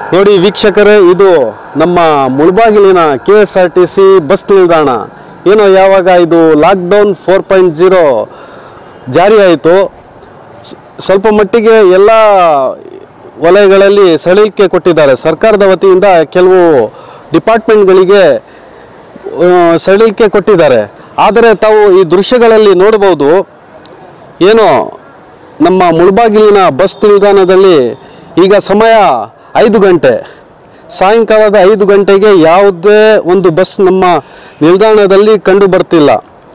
ನೋಡಿ ವೀಕ್ಷಕರೇ ಇದು ನಮ್ಮ ಮುಳಬಾಗಿಲಿನ K S R T C bus ನಿಲ್ದಾಣ ಏನೋ ಯಾವಾಗ ಇದು ಲಾಕ್ಡೌನ್ ಫೋರ್ ಪಾಯಿಂಟ್ ಜೀರೋ ಜಾರಿ ಆಯಿತು ಸ್- ಸ್ವಲ್ಪ ಮಟ್ಟಿಗೆ ಎಲ್ಲ ವಲಯಗಳಲ್ಲಿ ಸಡಿಲಿಕೆ ಕೊಟ್ಟಿದ್ದಾರೆ ಸರ್ಕಾರದ ವತಿಯಿಂದ ಕೆಲವು ಡಿಪಾರ್ಟ್ಮೆಂಟ್ಗಳಿಗೆ ಆ, ಸಡಿಲಿಕೆ ಕೊಟ್ಟಿದ್ದಾರೆ ಆದರೆ ತಾವು ಈ ದೃಶ್ಯಗಳಲ್ಲಿ ನೋಡ್ಬೋದು ಏನೋ ನಮ್ಮ ಮುಳಬಾಗಿಲಿನ ಬಸ್ ನಿಲ್ದಾಣದಲ್ಲಿ ಈಗ ಸಮಯ ಐದು ಗಂಟೆ ಸಾಯಂಕಾಲದ ಐದು ಗಂಟೆಗೆ ಯಾವುದೇ ಒಂದು ಬಸ್ ನಮ್ಮ ನಿಲ್ದಾಣದಲ್ಲಿ ಕಂಡು ಬರ್ತಿಲ್ಲ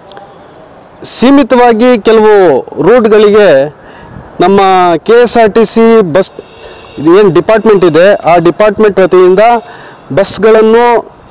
ಸೀಮಿತವಾಗಿ ಕೆಲವು ರೂಟ್ಗಳಿಗೆ ನಮ್ಮ K S R T C bus ಏನು ಡಿಪಾರ್ಟ್ಮೆಂಟ್ ಇದೆ ಆ ಡಿಪಾರ್ಟ್ಮೆಂಟ್ ವತಿಯಿಂದ ಬಸ್ಗಳನ್ನು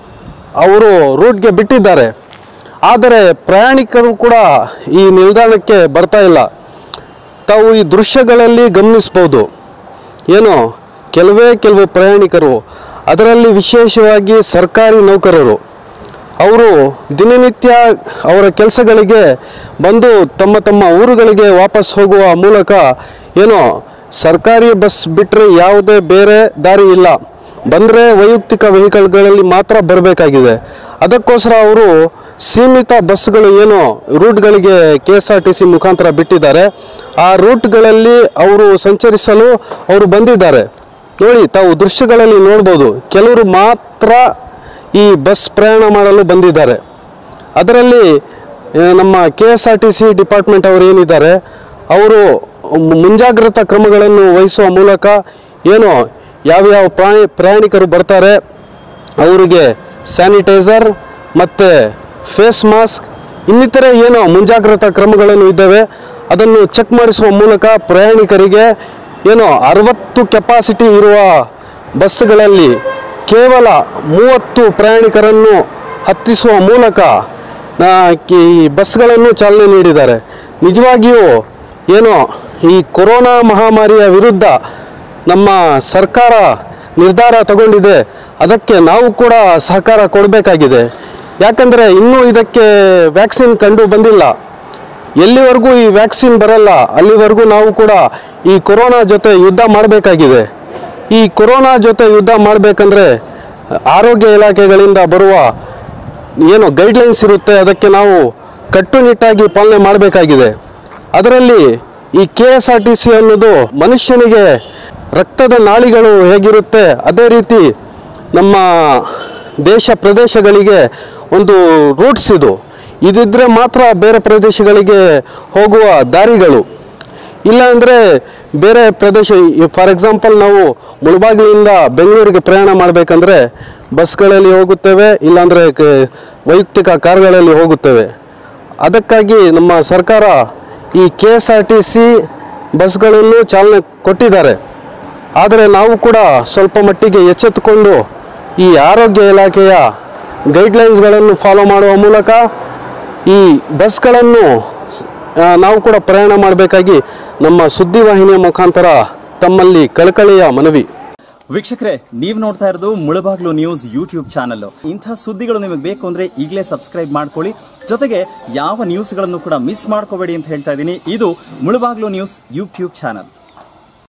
ಅವರು ರೂಟ್ಗೆ ಬಿಟ್ಟಿದ್ದಾರೆ ಆದರೆ ಪ್ರಯಾಣಿಕರು ಕೂಡ ಈ ನಿಲ್ದಾಣಕ್ಕೆ ಬರ್ತಾ ಇಲ್ಲ ತಾವು ಈ ದೃಶ್ಯಗಳಲ್ಲಿ ಗಮನಿಸ್ಬೋದು ಏನು ಕೆಲವೇ ಕೆಲವು ಪ್ರಯಾಣಿಕರು ಅದರಲ್ಲಿ ವಿಶೇಷವಾಗಿ ಸರ್ಕಾರಿ ನೌಕರರು ಅವರು ದಿನನಿತ್ಯ ಅವರ ಕೆಲಸಗಳಿಗೆ ಬಂದು ತಮ್ಮ ತಮ್ಮ ಊರುಗಳಿಗೆ ವಾಪಸ್ ಹೋಗುವ ಮೂಲಕ ಏನೋ ಸರ್ಕಾರಿ ಬಸ್ ಬಿಟ್ಟರೆ ಯಾವುದೇ ಬೇರೆ ದಾರಿ ಇಲ್ಲ ಬಂದರೆ ವೈಯಕ್ತಿಕ ವೆಹಿಕಲ್ಗಳಲ್ಲಿ ಮಾತ್ರ ಬರಬೇಕಾಗಿದೆ ಅದಕ್ಕೋಸ್ಕರ ಅವರು ಸೀಮಿತ ಬಸ್ಗಳು ಏನು ರೂಟ್ಗಳಿಗೆ K S R T C ಮುಖಾಂತರ ಬಿಟ್ಟಿದ್ದಾರೆ ಆ ರೂಟ್ಗಳಲ್ಲಿ ಅವರು ಸಂಚರಿಸಲು ಅವರು ಬಂದಿದ್ದಾರೆ ನೋಡಿ ತಾವು ದೃಶ್ಯಗಳಲ್ಲಿ ನೋಡ್ಬೋದು ಕೆಲವರು ಮಾತ್ರ ಈ ಬಸ್ ಪ್ರಯಾಣ ಮಾಡಲು ಬಂದಿದ್ದಾರೆ ಅದರಲ್ಲಿ ಆ, ನಮ್ಮ K S R T C department ಅವರು ಏನಿದ್ದಾರೆ ಅವರು ಮು- ಮುಂಜಾಗ್ರತಾ ಕ್ರಮಗಳನ್ನು ವಹಿಸುವ ಮೂಲಕ ಏನು ಯಾವ್ಯಾವ ಪ್ರಾಣಿ ಪ್ರಯಾಣಿಕರು ಬರ್ತಾರೆ ಅವರಿಗೆ ಸ್ಯಾನಿಟೈಸರ್ ಮತ್ತು ಫೇಸ್ ಮಾಸ್ಕ್ ಇನ್ನಿತರೆ ಏನೋ ಮುಂಜಾಗ್ರತಾ ಕ್ರಮಗಳನ್ನು ಇದ್ದಾವೆ ಅದನ್ನು ಚೆಕ್ ಮಾಡಿಸುವ ಮೂಲಕ ಪ್ರಯಾಣಿಕರಿಗೆ ಏನೋ ಅರವತ್ತು ಕೆಪಾಸಿಟಿ ಇರುವ ಬಸ್ಸುಗಳಲ್ಲಿ ಕೇವಲ ಮೂವತ್ತು ಪ್ರಯಾಣಿಕರನ್ನು ಹತ್ತಿಸುವ ಮೂಲಕ ಆ, ಈ ಬಸ್ಗಳನ್ನು ಚಾಲನೆ ನೀಡಿದ್ದಾರೆ ನಿಜವಾಗಿಯೂ ಏನೋ ಈ ಕೊರೋನಾ ಮಹಾಮಾರಿಯ ವಿರುದ್ಧ ನಮ್ಮ ಸರ್ಕಾರ ನಿರ್ಧಾರ ತಗೊಂಡಿದೆ ಅದಕ್ಕೆ ನಾವು ಕೂಡ ಸಹಕಾರ ಕೊಡಬೇಕಾಗಿದೆ ಯಾಕಂದರೆ ಇನ್ನೂ ಇದಕ್ಕೆ ವ್ಯಾಕ್ಸಿನ್ ಕಂಡು ಬಂದಿಲ್ಲ ಎಲ್ಲಿವರೆಗೂ ಈ ವ್ಯಾಕ್ಸಿನ್ ಬರಲ್ಲ ಅಲ್ಲಿವರೆಗೂ ನಾವು ಕೂಡ ಈ ಕೊರೋನಾ ಜೊತೆ ಯುದ್ಧ ಮಾಡಬೇಕಾಗಿದೆ ಈ ಕೊರೋನಾ ಜೊತೆ ಯುದ್ಧ ಮಾಡಬೇಕಂದ್ರೆ ಆರೋಗ್ಯ ಇಲಾಖೆಗಳಿಂದ ಬರುವ ಏನು ಗೈಡ್ಲೈನ್ಸ್ ಇರುತ್ತೆ ಅದಕ್ಕೆ ನಾವು ಕಟ್ಟುನಿಟ್ಟಾಗಿ ಪಾಲನೆ ಮಾಡಬೇಕಾಗಿದೆ ಅದರಲ್ಲಿ ಈ K S R T C ಅನ್ನೋದು ಮನುಷ್ಯನಿಗೆ ರಕ್ತದ ನಾಳಿಗಳು ಹೇಗಿರುತ್ತೆ ಅದೇ ರೀತಿ ನಮ್ಮ ದೇಶ ಪ್ರದೇಶಗಳಿಗೆ ಒಂದು ರೂಟ್ಸ್ ಇದು ಇದಿದ್ರೆ ಮಾತ್ರ ಬೇರೆ ಪ್ರದೇಶಗಳಿಗೆ ಹೋಗುವ ದಾರಿಗಳು ಇಲ್ಲ ಅಂದರೆ ಬೇರೆ ಪ್ರದೇಶ ಫಾರ್ ಎಕ್ಸಾಂಪಲ್ ನಾವು ಮುಳಬಾಗಿಲಿಂದ ಬೆಂಗಳೂರಿಗೆ ಪ್ರಯಾಣ ಮಾಡಬೇಕಂದ್ರೆ ಬಸ್ಗಳಲ್ಲಿ ಹೋಗುತ್ತೇವೆ ಇಲ್ಲಾಂದರೆ ಕ- ವೈಯಕ್ತಿಕ ಕಾರ್ಗಳಲ್ಲಿ ಹೋಗುತ್ತೇವೆ ಅದಕ್ಕಾಗಿ ನಮ್ಮ ಸರ್ಕಾರ ಈ K S R T C ಬಸ್ಗಳನ್ನು ಚಾಲನೆ ಕೊಟ್ಟಿದ್ದಾರೆ ಆದರೆ ನಾವು ಕೂಡ ಸ್ವಲ್ಪ ಮಟ್ಟಿಗೆ ಎಚ್ಚೆತ್ತುಕೊಂಡು ಈ ಆರೋಗ್ಯ ಇಲಾಖೆಯ ಗೈಡ್ಲೈನ್ಸ್ಗಳನ್ನು ಫಾಲೋ ಮಾಡುವ ಮೂಲಕ ಈ ಬಸ್ಗಳನ್ನು ಆ, ನಾವು ಕೂಡ ಪ್ರಯಾಣ ಮಾಡಬೇಕಾಗಿ ನಮ್ಮ ಸುದ್ದಿವಾಹಿನಿಯ ಮುಖಾಂತರ ತಮ್ಮಲ್ಲಿ ಕಳಕಳಿಯ ಮನವಿ ವೀಕ್ಷಕರೇ ನೀವು ನೋಡ್ತಾ ಇರೋದು ಮುಳಬಾಗ್ಲು ನ್ಯೂಸ್ ಯೂಟ್ಯೂಬ್ ಚಾನಲ್ ಇಂಥ ಸುದ್ದಿಗಳು ನಿಮಗೆ ಬೇಕು ಅಂದ್ರೆ ಈಗಲೇ ಸಬ್ಸ್ಕ್ರೈಬ್ ಮಾಡ್ಕೊಳ್ಳಿ ಜೊತೆಗೆ ಯಾವ ನ್ಯೂಸ್ಗಳನ್ನು ಕೂಡ ಮಿಸ್ ಮಾಡ್ಕೋಬೇಡಿ ಅಂತ ಹೇಳ್ತಾ ಇದ್ದೀನಿ ಇದು ಮುಳಬಾಗ್ಲು ನ್ಯೂಸ್ ಯೂಟ್ಯೂಬ್ ಚಾನಲ್